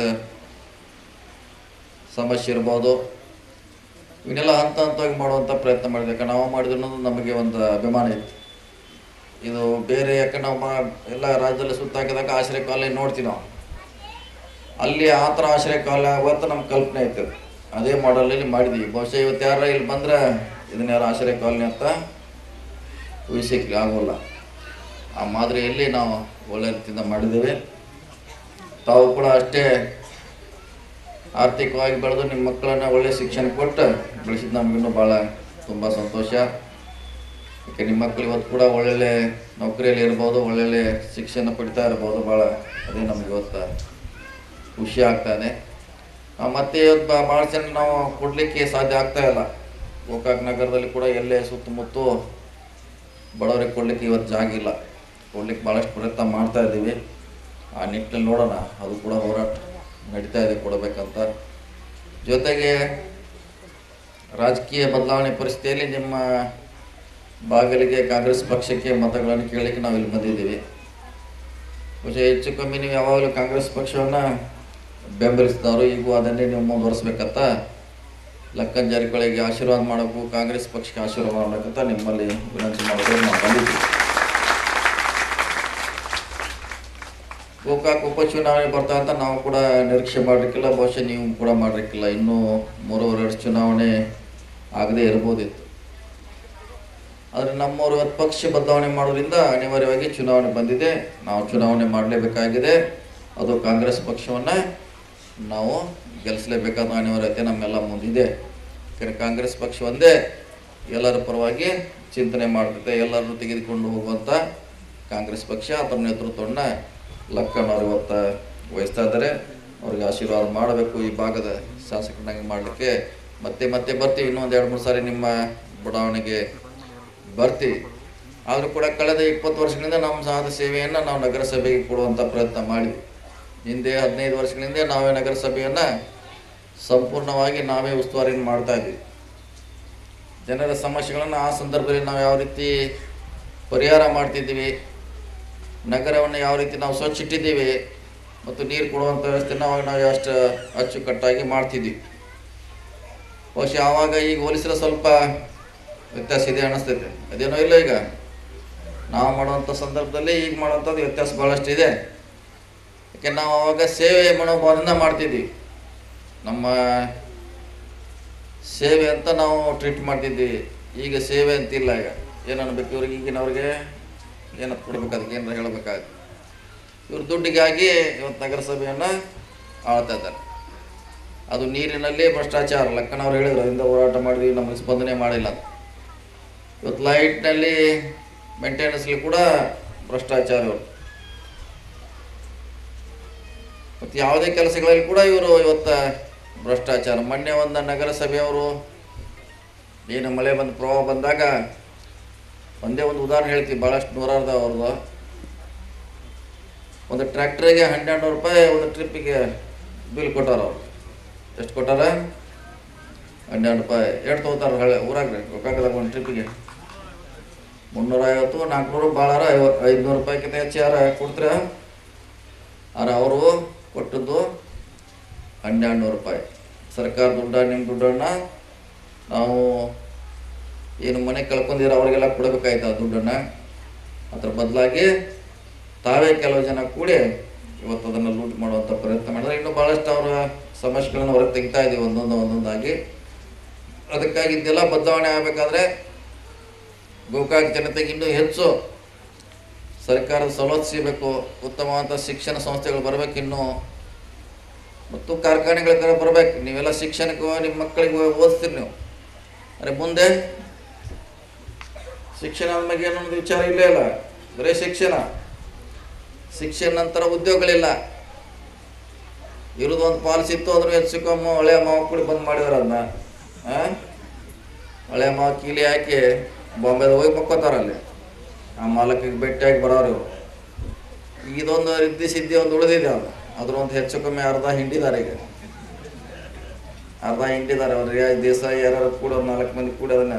ಸಮಸ್ಯೆ ಇರ್ಬೋದು ಇವನ್ನೆಲ್ಲ ಹಂತ ಹಂತವಾಗಿ ಮಾಡುವಂಥ ಪ್ರಯತ್ನ ಮಾಡಿದೆ ಯಾಕಂದ್ರೆ ನಾವು ಮಾಡಿದ್ರು ನಮಗೆ ಒಂದು ಅಭಿಮಾನ ಇತ್ತು ಇದು ಬೇರೆ ಯಾಕೆ ನಾವು ಮಾ- ಎಲ್ಲ ರಾಜ್ಯದಲ್ಲಿ ಸುತ್ತಾಕಿದಾಗ ಆಶ್ರಯ ಕಾಲನಿ ನೋಡ್ತೀವಿ ನಾವು ಅಲ್ಲಿ ಆ ಥರ ಆಶ್ರಯ ಕಾಲ ಅವತ್ತು ನಮ್ಮ ಕಲ್ಪನೆ ಐತೆ ಅದು. ಅದೇ ಮಾಡಲಲ್ಲಿ ಮಾಡಿದ್ವಿ ಬಹುಶಃ ಇವತ್ತು ಯಾರ ಇಲ್ಲಿ ಬಂದ್ರೆ ಇದನ್ನ ಯಾರು ಆಶ್ರಯ ಕಾಲನಿ ಅಂತ ಊಹಿಸಕ್ಕೆ ಆಗೋಲ್ಲ ಆ ಮಾದರಿಯಲ್ಲಿ ನಾವು ಒಳ್ಳೆ ರೀತಿಯಿಂದ ಮಾಡಿದ್ದೇವೆ ತಾವು ಕೂಡ ಅಷ್ಟೇ ಆರ್ಥಿಕವಾಗಿ ಬೆಳೆದು ನಿಮ್ಮ ಮಕ್ಕಳನ್ನ ಒಳ್ಳೆ ಶಿಕ್ಷಣ ಕೊಟ್ಟು ಬೆಳೆಸಿದ ನಮಗಿನ್ನೂ ಭಾಳ ತುಂಬ ಸಂತೋಷ ಯಾಕೆ ನಿಮ್ಮ ಮಕ್ಕಳು ಇವತ್ತು ಕೂಡ ಒಳ್ಳೊಳ್ಳೆ ನೌಕರಿಯಲ್ಲಿ ಇರ್ಬೋದು ಒಳ್ಳೊಳ್ಳೆ ಶಿಕ್ಷಣ ಪಡಿತಾ ಇರ್ಬೋದು ಭಾಳ ಅದೇ ನಮ್ಗೆ ಇವತ್ತು ಖುಷಿ ಆಗ್ತಾ ಇದೆ ಆ, ಮತ್ತೆ ಇವತ್ತು ಬಾ- ಭಾಳ ಜನ ನಾವು ಕೊಡಲಿಕ್ಕೆ ಸಾಧ್ಯ ಆಗ್ತಾ ಇಲ್ಲ ಗೋಕಾಕ್ ನಗರದಲ್ಲಿ ಕೂಡ ಎಲ್ಲೇ ಸುತ್ತಮುತ್ತ ಬಡವರಿಗೆ ಕೊಡ್ಲಿಕ್ಕೆ ಇವತ್ತು ಜಾಗ ಇಲ್ಲ ಕೊಡ್ಲಿಕ್ಕೆ ಭಾಳಷ್ಟು ಪ್ರಯತ್ನ ಮಾಡ್ತಾ ಇದ್ದೀವಿ ಆ ನಿಟ್ಟಿನಲ್ಲಿ ನೋಡೋಣ ಅದು ಕೂಡ ಹೋರಾಟ ನಡೀತಾ ಇದೆ ಕೊಡಬೇಕಂತ ಜೊತೆಗೆ ರಾಜಕೀಯ ಬದಲಾವಣೆ ಪರಿಸ್ಥಿತಿಯಲ್ಲಿ ನಿಮ್ಮ ಬಾಗಿಲಿಗೆ ಕಾಂಗ್ರೆಸ್ ಪಕ್ಷಕ್ಕೆ ಮತಗಳನ್ನು ಕೇಳಲಿಕ್ಕೆ ನಾವು ಇಲ್ಲಿ ಬಂದಿದ್ದೀವಿ ಬಹುಶಃ ಹೆಚ್ಚು ಕಮ್ಮಿ ನೀವು ಯಾವಾಗಲೂ ಕಾಂಗ್ರೆಸ್ ಪಕ್ಷವನ್ನು ಬೆಂಬಲಿಸಿದವರು ಈಗೂ ಅದನ್ನೇ ನೀವು ಮುಂದುವರಿಸ್ಬೇಕಂತ ಲಕ್ಕನ್ ಜಾರಕಿಹೊಳಿಗೆ ಆಶೀರ್ವಾದ ಮಾಡಬೇಕು ಕಾಂಗ್ರೆಸ್ ಪಕ್ಷಕ್ಕೆ ಆಶೀರ್ವಾದ ಮಾಡಬೇಕಂತ ನಿಮ್ಮಲ್ಲಿ ವಿನಂತಿ ಮಾಡೋದು ನಾವು ಬಂದಿದ್ದೀವಿ ಗೋಕಾಕ್ ಉಪಚುನಾವಣೆ ಬರ್ತಾ ಅಂತ ನಾವು ಕೂಡ ನಿರೀಕ್ಷೆ ಮಾಡಲಿಕ್ಕಿಲ್ಲ ಬಹುಶಃ ನೀವು ಕೂಡ ಮಾಡಲಿಕ್ಕಿಲ್ಲ ಇನ್ನೂ ಮೂರುವರೆ ವರ್ಷ ಚುನಾವಣೆ ಆಗದೇ ಇರ್ಬೋದಿತ್ತು ಆದರೆ ನಮ್ಮವರು ಇವತ್ತು ಪಕ್ಷ ಬದಲಾವಣೆ ಮಾಡೋದ್ರಿಂದ ಅನಿವಾರ್ಯವಾಗಿ ಚುನಾವಣೆ ಬಂದಿದೆ ನಾವು ಚುನಾವಣೆ ಮಾಡಲೇಬೇಕಾಗಿದೆ ಅದು ಕಾಂಗ್ರೆಸ್ ಪಕ್ಷವನ್ನು ನಾವು ಗೆಲ್ಲಿಸಲೇಬೇಕಾದ ಅನಿವಾರ್ಯತೆ ನಮ್ಮೆಲ್ಲ ಮುಂದಿದೆ ಯಾಕಂದರೆ ಕಾಂಗ್ರೆಸ್ ಪಕ್ಷ ಒಂದೇ ಎಲ್ಲರ ಪರವಾಗಿ ಚಿಂತನೆ ಮಾಡ್ತೈತೆ ಎಲ್ಲರನ್ನು ತೆಗೆದುಕೊಂಡು ಹೋಗುವಂಥ ಕಾಂಗ್ರೆಸ್ ಪಕ್ಷ ಅದರ ನೇತೃತ್ವವನ್ನು ಲಕ್ಕಣ್ಣವ್ರು ಇವತ್ತು ವಹಿಸ್ತಾ ಇದ್ದಾರೆ ಅವ್ರಿಗೆ ಆಶೀರ್ವಾದ ಮಾಡಬೇಕು ಈ ಭಾಗದ ಶಾಸಕನಾಗಿ ಮಾಡಲಿಕ್ಕೆ ಮತ್ತೆ ಮತ್ತೆ ಬರ್ತೀವಿ ಇನ್ನೊಂದು ಎರಡು ಮೂರು ಸಾರಿ ನಿಮ್ಮ ಬಡಾವಣೆಗೆ ಬರ್ತೀವಿ ಆದರೂ ಕೂಡ ಕಳೆದ ಇಪ್ಪತ್ತು ವರ್ಷಗಳಿಂದ ನಮ್ಮ ಸಹದ ಸೇವೆಯನ್ನು ನಾವು ನಗರಸಭೆಗೆ ಕೊಡುವಂಥ ಪ್ರಯತ್ನ ಮಾಡಿದ್ವಿ ಹಿಂದೆ ಹದಿನೈದು ವರ್ಷಗಳಿಂದ ನಾವೇ ನಗರಸಭೆಯನ್ನು ಸಂಪೂರ್ಣವಾಗಿ ನಾವೇ ಉಸ್ತುವಾರಿ ಮಾಡ್ತಾ ಇದ್ವಿ ಜನರ ಸಮಸ್ಯೆಗಳನ್ನು ಆ ಸಂದರ್ಭದಲ್ಲಿ ನಾವು ಯಾವ ರೀತಿ ಪರಿಹಾರ ಮಾಡ್ತಿದ್ದೀವಿ ನಗರವನ್ನು ಯಾವ ರೀತಿ ನಾವು ಸ್ವಚ್ಛ ಇಟ್ಟಿದ್ದೀವಿ ಮತ್ತು ನೀರು ಕೊಡುವಂಥ ವ್ಯವಸ್ಥೆನ ಅವಾಗ ನಾವು ಅಷ್ಟು ಅಚ್ಚುಕಟ್ಟಾಗಿ ಮಾಡ್ತಿದ್ವಿ ಬಹುಶಃ ಆವಾಗ ಈಗ ಹೋಲಿಸಿದ್ರೆ ಸ್ವಲ್ಪ ವ್ಯತ್ಯಾಸ ಇದೆ ಅನ್ನಿಸ್ತೈತೆ ಅದೇನೋ ಇಲ್ಲ ಈಗ ನಾವು ಮಾಡುವಂಥ ಸಂದರ್ಭದಲ್ಲಿ ಈಗ ಮಾಡುವಂಥದ್ದು ವ್ಯತ್ಯಾಸ ಭಾಳಷ್ಟು ಇದೆ ಯಾಕೆ ನಾವು ಅವಾಗ ಸೇವೆ ಮನೋಭಾವದಿಂದ ಮಾಡ್ತಿದ್ವಿ ನಮ್ಮ ಸೇವೆ ಅಂತ ನಾವು ಟ್ರೀಟ್ ಮಾಡ್ತಿದ್ವಿ ಈಗ ಸೇವೆ ಅಂತಿಲ್ಲ ಈಗ ಏನು ಅನ್ಬೇಕು ಇವ್ರಿಗೆ ಈಗಿನವ್ರಿಗೆ ಏನಂತ ಕೊಡ್ಬೇಕು ಅದಕ್ಕೆ ಏನಾರ ಹೇಳಬೇಕಾಗುತ್ತೆ ಇವ್ರು ದುಡ್ಡಿಗಾಗಿ ಇವತ್ತು ನಗರಸಭೆಯನ್ನು ಆಳ್ತಾ ಇದ್ದಾರೆ ಅದು ನೀರಿನಲ್ಲಿ ಭ್ರಷ್ಟಾಚಾರ ಲಕ್ಕನವ್ರು ಹೇಳಿದ್ರು ಅದರಿಂದ ಹೋರಾಟ ಮಾಡಿದ್ವಿ ನಮಗೆ ಸ್ಪಂದನೆ ಮಾಡಿಲ್ಲ ಅಂತ ಇವತ್ತು ಲೈಟ್ನಲ್ಲಿ ಮೇಂಟೆನೆನ್ಸ್ಲಿ ಕೂಡ ಭ್ರಷ್ಟಾಚಾರ ಇವರು ಮತ್ತು ಯಾವುದೇ ಕೆಲಸಗಳಲ್ಲಿ ಕೂಡ ಇವರು ಇವತ್ತು ಭ್ರಷ್ಟಾಚಾರ ಮೊನ್ನೆ ಒಂದು ನಗರಸಭೆಯವರು ಏನು ಮಳೆ ಬಂದು ಪ್ರವಾಹ ಬಂದಾಗ ಒಂದೇ ಒಂದು ಉದಾಹರಣೆ ಹೇಳ್ತೀವಿ ಭಾಳಷ್ಟು ನೂರಾರ್ದ ಅವ್ರದ್ದು ಒಂದು ಟ್ರ್ಯಾಕ್ಟ್ರಿಗೆ ಹನ್ನೆರಡು ನೂರು ರೂಪಾಯಿ ಒಂದು ಟ್ರಿಪ್ಪಿಗೆ ಬಿಲ್ ಕೊಟ್ಟಾರ ಅವ್ರು ಎಷ್ಟು ಕೊಟ್ಟಾರ ಹನ್ನೆರಡು ರೂಪಾಯಿ ಎಷ್ಟು ತೊಗೋತಾರ ಹಳೆ ಊರಾಗ ಗೋಕಾಕದಾಗ ಒಂದು ಟ್ರಿಪ್ಪಿಗೆ ಮುನ್ನೂರ ಐವತ್ತು ನಾಲ್ಕುನೂರು ಭಾಳಾರ ಐವತ್ತು ಐದುನೂರು ರೂಪಾಯಿಗಿಂತ ಹೆಚ್ಚು ಯಾರ ಕೊಡ್ತೀರ ಆದ್ರೆ ಅವರು ಕೊಟ್ಟದ್ದು ಹನ್ನೆರಡು ನೂರು ರೂಪಾಯಿ ಸರ್ಕಾರ ದುಡ್ಡ ನಿಮ್ಮ ದುಡ್ಡನ್ನ ನಾವು ಏನು ಮನೆ ಕಳ್ಕೊಂಡಿರೋ ಅವರಿಗೆಲ್ಲ ಕೊಡಬೇಕಾಯ್ತು ಆ ದುಡ್ಡನ್ನು ಅದ್ರ ಬದಲಾಗಿ ತಾವೇ ಕೆಲವು ಜನ ಕೂಡಿ ಇವತ್ತು ಅದನ್ನು ಲೂಟ್ ಮಾಡುವಂಥ ಪ್ರಯತ್ನ ಮಾಡಿದ್ರೆ ಇನ್ನೂ ಭಾಳಷ್ಟು ಅವರ ಸಮಸ್ಯೆಗಳನ್ನು ಹೊರಗೆ ತೆಗಿತಾ ಇದ್ದೀವಿ ಒಂದೊಂದು ಒಂದೊಂದಾಗಿ ಅದಕ್ಕಾಗಿ ಇದೆಲ್ಲ ಬದಲಾವಣೆ ಆಗಬೇಕಾದ್ರೆ ಗೋಕಾಕ್ ಜನತೆಗೆ ಇನ್ನೂ ಹೆಚ್ಚು ಸರ್ಕಾರದ ಸವಲತ್ತು ಸಿಗಬೇಕು ಉತ್ತಮವಾದ ಶಿಕ್ಷಣ ಸಂಸ್ಥೆಗಳು ಬರಬೇಕು ಇನ್ನೂ ಮತ್ತು ಕಾರ್ಖಾನೆಗಳ ಕಡೆ ಬರ್ಬೇಕು ನೀವೆಲ್ಲ ಶಿಕ್ಷಣಕ್ಕೆ ನಿಮ್ಮ ಮಕ್ಕಳಿಗೆ ಓದಿಸ್ತೀರಿ ನೀವು ಅರೆ ಮುಂದೆ ಶಿಕ್ಷಣ ಬಗ್ಗೆ ಅನ್ನೋದು ವಿಚಾರ ಇಲ್ಲೇ ಇಲ್ಲ ಬರೀ ಶಿಕ್ಷಣ ಶಿಕ್ಷಣ ನಂತರ ಉದ್ಯೋಗಗಳಿಲ್ಲ ಇರೋದು ಒಂದು ಪಾಲಿಸಿ ಇತ್ತು ಅದ್ರ ಹೆಚ್ಚು ಕಮ್ಮಿ ಹಳೆಯ ಮಾವ ಕೂಡ ಬಂದ್ ಮಾಡಿದಾರೆ ಅದನ್ನ ಹಳೆಯ ಮಾವ ಕೀಲಿ ಹಾಕಿ ಬಾಂಬೆದ ಹೋಗಿ ಮಕ್ಕೋತಾರ ಅಲ್ಲಿ ಆ ಮಾಲಕಿಗೆ ಭೇಟಿಯಾಗಿ ಬರೋರು ಇವ್ರು. ಇದೊಂದು ರಿದ್ದಿ ಸಿದ್ಧಿ ಒಂದು ಉಳಿದಿದೆ ಅದು ಅದ್ರ ಒಂದು ಹೆಚ್ಚು ಕಮ್ಮಿ ಅರ್ಧ ಹಿಂಡಿದ್ದಾರೆ ಈಗ ಅರ್ಧ ಹಿಂಡಿದ್ದಾರೆ ಅವ್ರು ಯಾ ದಿವಸ ಯಾರು ಕೂಡ ಒಂದು ನಾಲ್ಕು ಮಂದಿ ಕೂಡ ಅದನ್ನ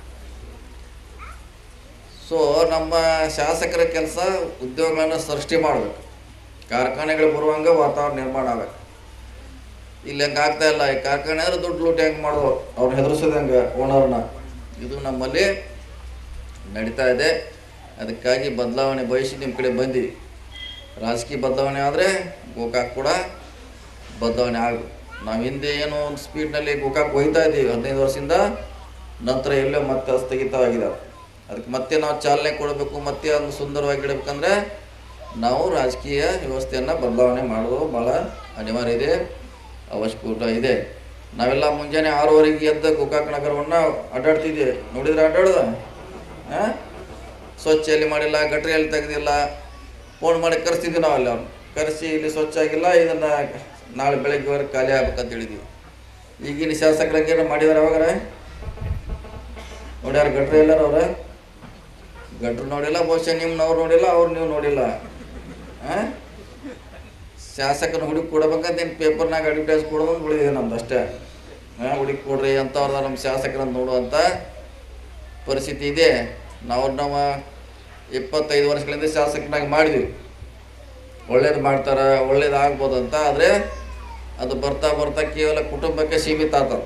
ಸೊ ನಮ್ಮ ಶಾಸಕರ ಕೆಲಸ ಉದ್ಯೋಗಗಳನ್ನು ಸೃಷ್ಟಿ ಮಾಡಬೇಕು ಕಾರ್ಖಾನೆಗಳು ಬರುವಂಗೆ ವಾತಾವರಣ ನಿರ್ಮಾಣ ಆಗಬೇಕು ಇಲ್ಲಿ ಹಂಗೆ ಆಗ್ತಾ ಇಲ್ಲ ಈ ಕಾರ್ಖಾನೆ ಅಂದ್ರೆ ದುಡ್ಡು ಲೂಟಿ ಹೆಂಗೆ ಮಾಡೋದು ಅವ್ರು ಹೆದರ್ಸೋದಂಗೆ ಓನರ್ನ ಇದು ನಮ್ಮಲ್ಲಿ ನಡೀತಾ ಇದೆ ಅದಕ್ಕಾಗಿ ಬದಲಾವಣೆ ಬಯಸಿ ನಿಮ್ಮ ಕಡೆ ಬಂದೀವಿ ರಾಜಕೀಯ ಬದಲಾವಣೆ ಆದರೆ ಗೋಕಾಕ್ ಕೂಡ ಬದಲಾವಣೆ ಆಗಬೇಕು ನಾವು ಹಿಂದೆ ಏನೋ ಒಂದು ಸ್ಪೀಡ್ನಲ್ಲಿ ಗೋಕಾಕ್ ಹೋಗ್ತಾ ಇದ್ದೀವಿ ಹದಿನೈದು ವರ್ಷದಿಂದ ನಂತರ ಎಲ್ಲೋ ಮತ್ತೆ ಸ್ಥಗಿತವಾಗಿದ್ದಾವೆ ಅದಕ್ಕೆ ಮತ್ತೆ ನಾವು ಚಾಲನೆ ಕೊಡಬೇಕು ಮತ್ತೆ ಅದನ್ನು ಸುಂದರವಾಗಿ ಇಡಬೇಕಂದ್ರೆ ನಾವು ರಾಜಕೀಯ ವ್ಯವಸ್ಥೆಯನ್ನು ಬದಲಾವಣೆ ಮಾಡೋದು ಭಾಳ ಅನಿವಾರ್ಯ ಇದೆ ಅವಶ್ಯಕತೆ ಇದೆ ನಾವೆಲ್ಲ ಮುಂಜಾನೆ ಆರೂವರೆಗೆ ಎದ್ದ ಗೋಕಾಕ್ ನಗರವನ್ನು ಅಡ್ಡಾಡ್ತಿದ್ವಿ ನೋಡಿದ್ರೆ ಅಡ್ಡಾಡ್ದ ಹಾಂ ಸ್ವಚ್ಛ ಎಲ್ಲಿ ಮಾಡಿಲ್ಲ ಗಟ್ರಿ ಎಲ್ಲಿ ತೆಗೆದಿಲ್ಲ ಫೋನ್ ಮಾಡಿ ಕರೆಸ್ತಿದ್ವಿ ನಾವು ಅಲ್ಲಿ ಅವ್ನು ಕರೆಸಿ ಇಲ್ಲಿ ಸ್ವಚ್ಛ ಆಗಿಲ್ಲ ಇದನ್ನು ನಾಳೆ ಬೆಳಗ್ಗೆವರೆಗೆ ಖಾಲಿ ಆಗ್ಬೇಕಂತ ಹೇಳಿದ್ವಿ ಈಗಿನ ಶಾಸಕರಿಗೆ ಏನೋ ಮಾಡಿದಾರೆ ಅವಾಗಾರ ನೋಡ್ಯಾರ ಗಟ್ರಿ ಎಲ್ಲಾರ ಅವ್ರ ಗಟ್ರು ನೋಡಿಲ್ಲ ಬಹುಶಃ ನಿಮ್ನವ್ರು ನೋಡಿಲ್ಲ ಅವ್ರು ನೀವು ನೋಡಿಲ್ಲ ಆ? ಶಾಸಕನ ಹುಡುಕಿ ಕೊಡ್ಬೇಕಂತ ಏನು ಪೇಪರ್ನಾಗ ಅಡ್ವರ್ಟೈಸ್ ಕೊಡೋದು ಉಳಿದಿದೆ ನಮ್ದು ಅಷ್ಟೇ ಹಾಂ ಹುಡುಕಿ ಕೊಡ್ರಿ ಅಂಥವ್ರದ ನಮ್ಮ ಶಾಸಕರನ್ನು ನೋಡುವಂಥ ಪರಿಸ್ಥಿತಿ ಇದೆ ನಾವು ನಾವು ಇಪ್ಪತ್ತೈದು ವರ್ಷಗಳಿಂದ ಶಾಸಕನಾಗಿ ಮಾಡಿದ್ವಿ ಒಳ್ಳೇದು ಮಾಡ್ತಾರೆ ಒಳ್ಳೇದು ಆಗ್ಬೋದು ಅಂತ ಆದರೆ ಅದು ಬರ್ತಾ ಬರ್ತಾ ಕೇವಲ ಕುಟುಂಬಕ್ಕೆ ಸೀಮಿತ ಆಗ್ತದೆ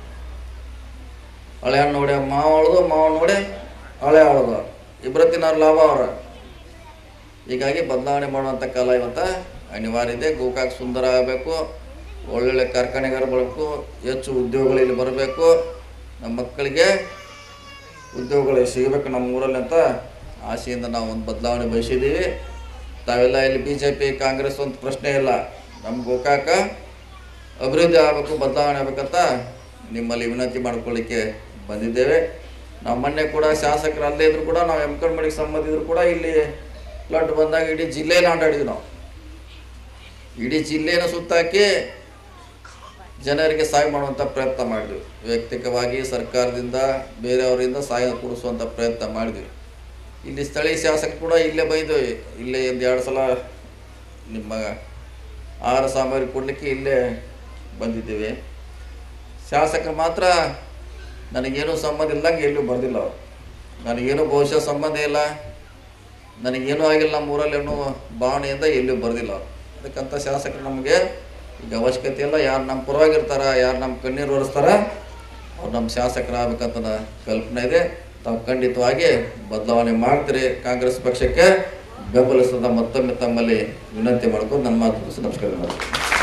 ಹಳೆ ಹಣ್ಣು ನೋಡಿ ಮಾವ ಅಳ್ದು ಮಾವ ನೋಡಿ ಹಳೆ ಅಳ್ದು ಇಬ್ಬರ ತಿನ್ನೋರು ಲಾಭ ಅವ್ರ ಹೀಗಾಗಿ ಬದಲಾವಣೆ ಮಾಡುವಂಥ ಕಾಲ ಇವತ್ತು ಅನಿವಾರ್ಯ ಇದೆ ಗೋಕಾಕ್ ಸುಂದರ ಆಗಬೇಕು ಒಳ್ಳೊಳ್ಳೆ ಕಾರ್ಖಾನೆಗಾರ ಬರಬೇಕು ಹೆಚ್ಚು ಉದ್ಯೋಗಗಳು ಇಲ್ಲಿ ಬರಬೇಕು ನಮ್ಮ ಮಕ್ಕಳಿಗೆ ಉದ್ಯೋಗಗಳು ಸಿಗಬೇಕು ನಮ್ಮ ಊರಲ್ಲಿ ಅಂತ ಆಸೆಯಿಂದ ನಾವು ಒಂದು ಬದಲಾವಣೆ ಬಯಸಿದ್ದೀವಿ ತಾವೆಲ್ಲ ಇಲ್ಲಿ ಬಿ ಜೆ ಪಿ ಕಾಂಗ್ರೆಸ್ ಒಂದು ಪ್ರಶ್ನೆ ಇಲ್ಲ ನಮ್ಮ ಗೋಕಾಕ ಅಭಿವೃದ್ಧಿ ಆಗಬೇಕು ಬದಲಾವಣೆ ಆಗ್ಬೇಕಂತ ನಿಮ್ಮಲ್ಲಿ ವಿನಂತಿ ಮಾಡ್ಕೊಳ್ಳಿಕ್ಕೆ ಬಂದಿದ್ದೇವೆ ನಾವು ಮೊನ್ನೆ ಕೂಡ ಶಾಸಕರು ಅಲ್ಲೇ ಇದ್ರು ಕೂಡ ನಾವು ಎಮ್ಕಂಡ್ಮಡಿಗೆ ಸಂಬಂಧ ಇದ್ರು ಕೂಡ ಇಲ್ಲಿ ಫ್ಲಡ್ ಬಂದಾಗ ಇಡೀ ಜಿಲ್ಲೆಯಲ್ಲಿ ಆಟಾಡಿದ್ವಿ ನಾವು ಇಡೀ ಜಿಲ್ಲೆಯನ್ನು ಸುತ್ತಾಕಿ ಜನರಿಗೆ ಸಹಾಯ ಮಾಡುವಂಥ ಪ್ರಯತ್ನ ಮಾಡಿದ್ವಿ ವೈಯಕ್ತಿಕವಾಗಿ ಸರ್ಕಾರದಿಂದ ಬೇರೆಯವರಿಂದ ಸಹಾಯ ಕೊಡಿಸುವಂಥ ಪ್ರಯತ್ನ ಮಾಡಿದ್ವಿ ಇಲ್ಲಿ ಸ್ಥಳೀಯ ಶಾಸಕರು ಕೂಡ ಇಲ್ಲೇ ಬೈದ್ವಿ ಇಲ್ಲೇ ಒಂದು ಎರಡು ಸಲ ನಿಮ್ಮ ಆಹಾರ ಸಾಮಗ್ರಿ ಕೊಡಲಿಕ್ಕೆ ಇಲ್ಲೇ ಬಂದಿದ್ದೇವೆ ಶಾಸಕರು ಮಾತ್ರ ನನಗೇನು ಸಂಬಂಧ ಇಲ್ದಂಗೆ ಎಲ್ಲೂ ಬರ್ದಿಲ್ಲ ಅವರು ನನಗೇನು ಬಹುಶಃ ಸಂಬಂಧ ಇಲ್ಲ ನನಗೇನೂ ಆಗಿಲ್ಲ ನಮ್ಮ ಊರಲ್ಲಿ ಅನ್ನೋ ಭಾವನೆಯಿಂದ ಎಲ್ಲೂ ಬರ್ದಿಲ್ಲ ಅವರು ಅದಕ್ಕಂಥ ಶಾಸಕರು ನಮಗೆ ಈಗ ಅವಶ್ಯಕತೆ ಇಲ್ಲ ಯಾರು ನಮ್ಮ ಪರವಾಗಿರ್ತಾರ ಯಾರು ನಮ್ಮ ಕಣ್ಣೀರು ಒರೆಸ್ತಾರ ಅವ್ರು ನಮ್ಮ ಶಾಸಕರಾಗಬೇಕಂತ ಕಲ್ಪನೆ ಇದೆ ತಾವು ಖಂಡಿತವಾಗಿ ಬದಲಾವಣೆ ಮಾಡ್ತೀರಿ ಕಾಂಗ್ರೆಸ್ ಪಕ್ಷಕ್ಕೆ ಬೆಂಬಲಿಸದ ಮತ್ತೊಮ್ಮೆ ತಮ್ಮಲ್ಲಿ ವಿನಂತಿ ಮಾಡ್ಕೊಂಡು ನನ್ನ ಮಾತು ಮುಗಿಸಿ ನಮಸ್ಕಾರ ಮಾಡ್ತೀನಿ